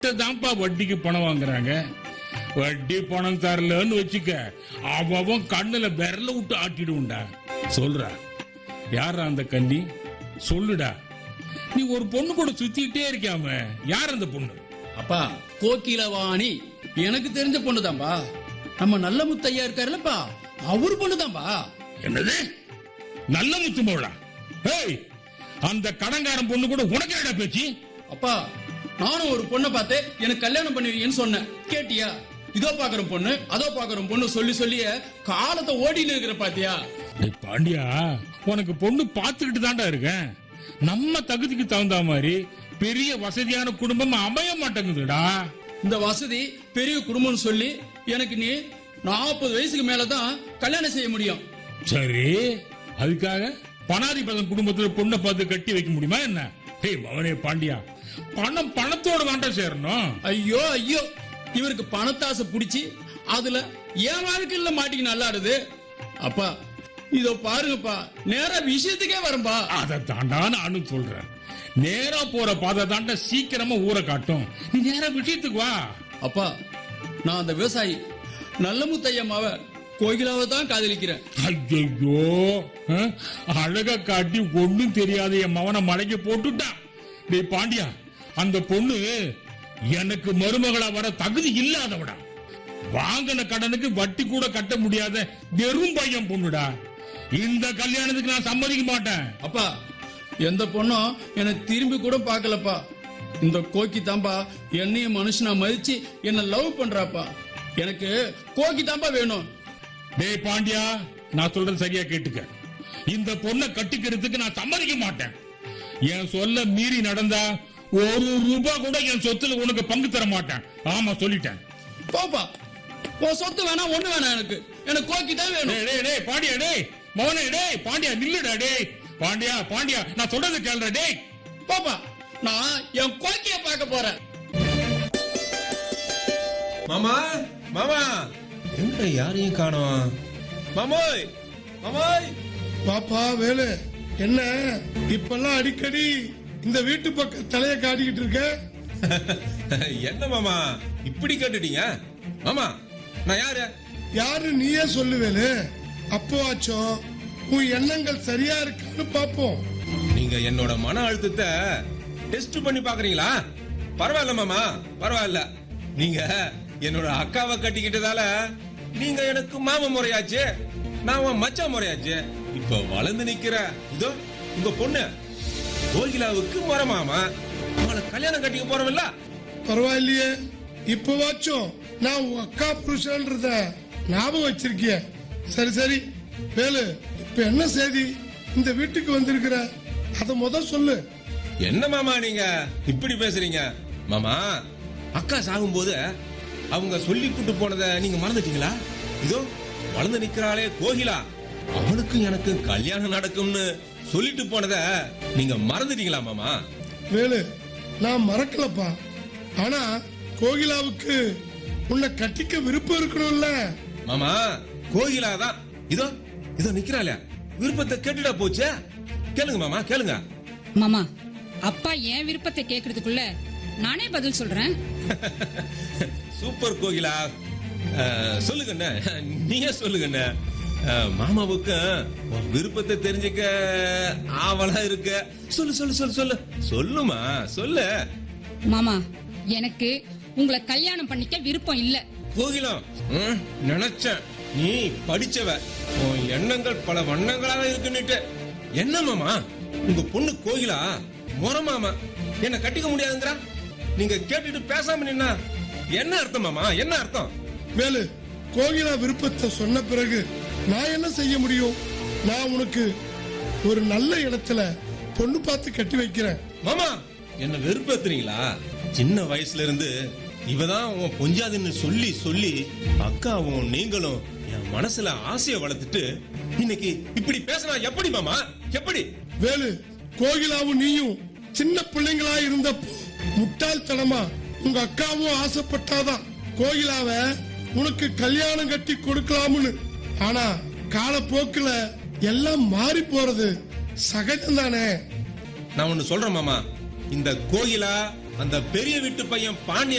தான்ப்பா வட்டிக்கு பணம் வாங்குறாங்க வட்டி பணம் தரலன்னு வச்சுக்க அவன் கண்ணுல விரல விட்டு ஆட்டிடுவோம்டா சொல்றா யாரா அந்த கன்னி சொல்லுடா நீ ஒரு பொண்ணு கூட சுத்திக்கிட்டே இருக்காம யார் அந்த பொண்ணு அப்பா கோகிலவாணி எனக்கு தெரிஞ்ச பொண்ணுதான்பா நம்ம நல்ல முத்தையா இருக்காருல்லப்பா அவரு பொண்ணுதான்பா என்னது நல்ல முத்து மோளா ஏய் அந்த கடங்காரன் பொண்ணு கூட உனக்கு என்னடா பேச்சு அப்பா நானும் ஒரு பொண்ணை பார்த்து எனக்கு கல்யாணம் பண்ணுவீங்கன்னு சொன்னேன் கேட்டியா இதோ பாக்குற பொண்ணு அதோ பாக்குற பொண்ணு சொல்லி சொல்லிய காலத்தை ஓடின்னு இருக்கிற பாத்தியா டேய் பாண்டியா உனக்கு பொண்ணு பார்த்துக்கிட்டு தான்டா இருக்கேன் நம்ம தகுதிக்கு தகுந்த மாதிரி பெரிய வசதியான குடும்பம் அமைய மாட்டேங்குதுடா இந்த வசதி பெரிய குடும்பம்னு சொல்லி எனக்கு நீ நாற்பது வயசுக்கு மேலதான் கல்யாணம் செய்ய முடியும் சரி அதுக்காக பணாதிபதன் குடும்பத்துல பொண்ணை பார்த்து கட்டி வைக்க முடியுமா என்ன டேய் மகனே பாண்டியா பணம் பணத்தோட தான்டா சேரணும் ஐயோ ஐயோ இவருக்கு பணத்தாசை புடிச்சு அதுல என் வாழ்க்கையில மாட்டிக்கு நல்லாடுது அப்பா இதோ பாருங்கப்பா நேரா விஷயத்துக்கே வரம்பா அதை தாண்டா நானும் சொல்றேன் நேரா போற பாதை தாண்டா சீக்கிரமா ஊரை காட்டும் நீ நேரா விஷயத்துக்கு வா அப்பா நான் அந்த விவசாயி நல்ல முத்தையம்மாவ கோகிலாவை தான் காதலிக்கிறேன் ஐயோ அழக காட்டி ஒண்ணும் தெரியாத என் மவனை மலைக்கு போட்டுட்டான் டேய் பாண்டியா அந்த பொண்ணு எனக்கு மருமகளா வர தகுதி இல்லாதவடா வாங்கின கடனுக்கு வட்டி கூட கட்ட முடியாத வெறும் பையன் பொண்ணுடா இந்த கல்யாணத்துக்கு நான் சம்மதிக்க மாட்டேன் அப்பா எந்த பொண்ணும் என்னை திரும்பி கூட பார்க்கலப்பா இந்த கோக்கி தாம்பா என்னையும் மனுஷனா மதிச்சு என்ன லவ் பண்றாப்பா எனக்கு கோக்கி தாம்பா வேணும் டேய் பாண்டியா நான் சொல்றது சரியா கேட்டுக்க இந்த பொண்ணை கட்டிக்கிறதுக்கு நான் சம்மதிக்க மாட்டேன் என் சொல்ல மீறி நடந்தா ஒரு ரூபாய் கூட என் சொத்துல உனக்கு பங்கு தர மாட்டேன் ஆமா சொல்லிட்டேன் போப்பா உன் சொத்து வேணாம் ஒண்ணு வேணாம் எனக்கு எனக்கு கோக்கி தான் வேணும் டேய் டேய் டேய் பாண்டியா டேய் மவனே டேய் பாண்டியா நில்லுடா டேய் பாண்டியா பாண்டியா நான் சொல்றது கேளுடா டேய் போப்பா நான் என் கோக்கிய பார்க்க போறேன் மாமா மாமா எங்க யாரையும் காணோம் மாமோய் மாமோய் பாப்பா வேலு என்ன இப்பெல்லாம் அடிக்கடி இந்த வீட்டு பக்கம் தலைய காட்டிக்கிட்டு இருக்க என்ன மாமா இப்படி கேட்டுட்டீங்க மாமா நான் யாரு யாரு நீயே சொல்லு வேலு அப்போ ஆச்சும் உன் எண்ணங்கள் சரியா இருக்கான்னு பாப்போம் நீங்க என்னோட மன அழுத்தத்தை டெஸ்ட் பண்ணி பாக்குறீங்களா பரவாயில்ல மாமா பரவாயில்ல நீங்க என்னோட அக்காவை கட்டிக்கிட்டதால நீங்க எனக்கு மாமா முறையாச்சு நான் உன் மச்சான் முறையாச்சு இப்ப வளர்ந்து நிக்கிற இதோ உங்க பொண்ணு கோகிலாவுக்கு முறை மாமா உங்களை கல்யாணம் கட்டிக்க போறவில்ல பரவாயில்லையே இப்பவாச்சும் நான் உன் அக்கா புருஷன்றத ஞாபகம் வச்சிருக்கிய சரி சரி வேலு இப்ப என்ன செய்தி இந்த வீட்டுக்கு வந்திருக்கிற அத முத சொல்லு என்ன மாமா நீங்க இப்படி பேசுறீங்க மாமா அக்கா சாகும்போது அவங்க சொல்லி கூட்டு போனத நீங்க மறந்துட்டீங்களா இதோ வளர்ந்து நிக்கிறாளே கோகிலா அவளுக்கு எனக்கு கல்யாணம் நடக்கும்னு சொல்லிட்டு போனத நீங்க மறந்துட்டீங்களா மாமா வேலு நான் மறக்கலப்பா ஆனா கோகிலாவுக்கு உன்னை கட்டிக்க விருப்பம் இருக்கணும்ல மாமா கோகிலா தான் இதோ இதோ நிக்கிறாளே விருப்பத்தை கேட்டுடா போச்சே கேளுங்க மாமா கேளுங்க மாமா அப்பா என் விருப்பத்தை கேக்குறதுக்குள்ள நானே பதில் சொல்றேன் சூப்பர் கோகிலா அஹ், சொல்லுங்கண்ணே நீயே சொல்லுங்கண்ணே அஹ், மாமாவுக்கு உன் விருப்பத்தை தெரிஞ்சுக்க ஆவலா இருக்க சொல்லு சொல்லு சொல்லு சொல்லு சொல்லுமா சொல்லு மாமா எனக்கு உங்களை கல்யாணம் பண்ணிக்க விருப்பம் இல்ல கோகிலம் ம், நினைச்சேன் நீ படிச்சவ உன் எண்ணங்கள் பல வண்ணங்களாக இருக்குன்னுட்டு என்ன மாமா உங்க பொண்ணு கோகிலா முறை மாமா என்ன கட்டிக்க முடியாதுங்கிறா நீங்க கேட்டுட்டு பேசாம நின்னா என்ன அர்த்தம் மாமா என்ன அர்த்தம் வேலு கோகிலா விருப்பத்தை சொன்ன பிறகு நான் என்ன செய்ய முடியும் நான் உனக்கு ஒரு நல்ல இடத்துல பொண்ணு பார்த்து கட்டி வைக்கிறேன் மாமா என்ன வெறுப்பேத்துறீங்களா சின்ன வயசுல இருந்து இவதான் உன் பொஞ்சாதுன்னு சொல்லி சொல்லி அக்காவும் நீங்களும் என் மனசுல ஆசைய வளர்த்துட்டு இன்னைக்கு இப்படி பேசினா எப்படி மாமா எப்படி வேலு கோகிலாவும் நீயும் சின்ன பிள்ளைங்களா இருந்தப்போ முட்டாள்தனமா உங்க அக்காவும் ஆசைப்பட்டாதான் கோகிலாவ உனக்கு கல்யாணம் கட்டி கொடுக்கலாம்னு ஆனா காலப்போக்குல எல்லாம் மாறி போறது சகஜம் தானே நான் ஒண்ணு சொல்றேன் மாமா இந்த கோயிலா அந்த பெரிய வீட்டு பையன் பாண்டிய